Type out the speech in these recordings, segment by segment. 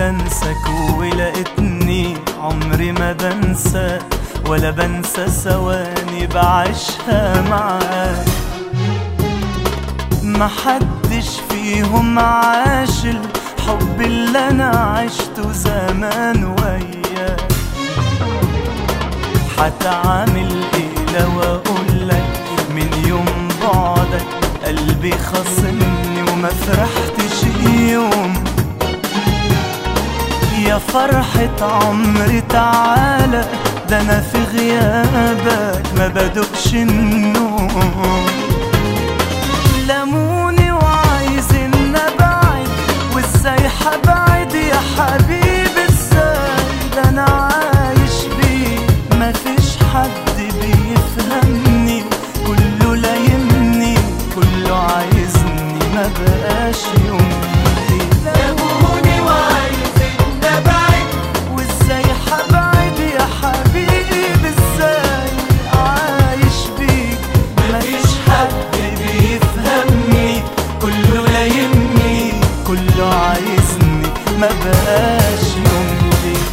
بنساك ولقيتني عمري ما بنسى ولا بنسى ثواني بعيشها معاك محدش فيهم عاش الحب اللي انا عشته زمان وياك هتعامل ايه لو اقولك من يوم بعدك قلبي خاصمني وما فرحتش يوم يا فرحة عمري تعالى ده انا في غيابك ما بدقش النوم لموني وعايز ان ابعد وازاي حبعد يا حبيبي ازاي ده انا عايش بيه مفيش حد بيفهمني كله لايمني كله عايزني ما بقاش يومي لموني وعايز ان ابعد وازاي حبعد يا حبيبي ازاي عايش بيك مفيش حد بيفهمني كله لايمني كله عايزني ما بقاش يوم ليك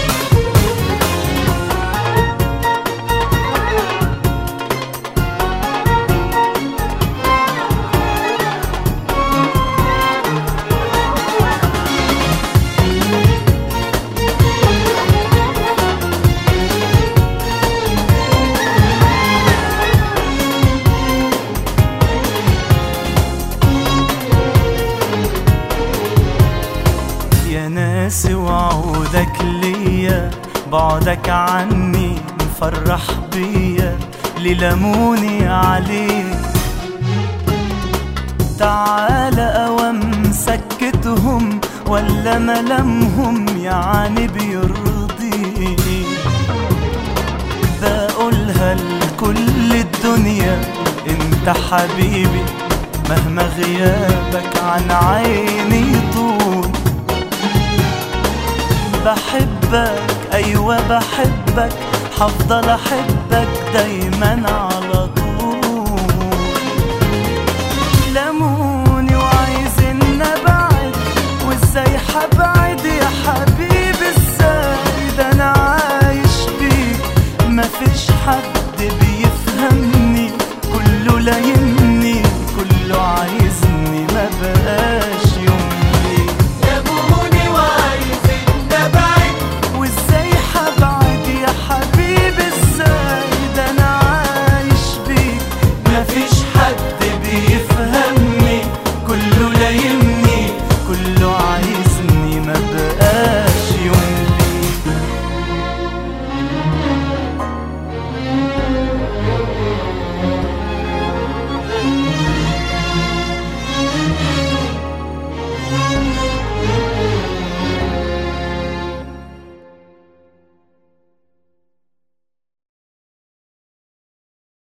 يا ناس وعودك ليا بعدك عني مفرح بيا للموني عليك تعال اوام سكتهم ولا ملامهم يعني بيرضيني بقولها لكل الدنيا انت حبيبي مهما غيابك عن عيني طول بحبك ايوه بحبك هفضل احبك دايما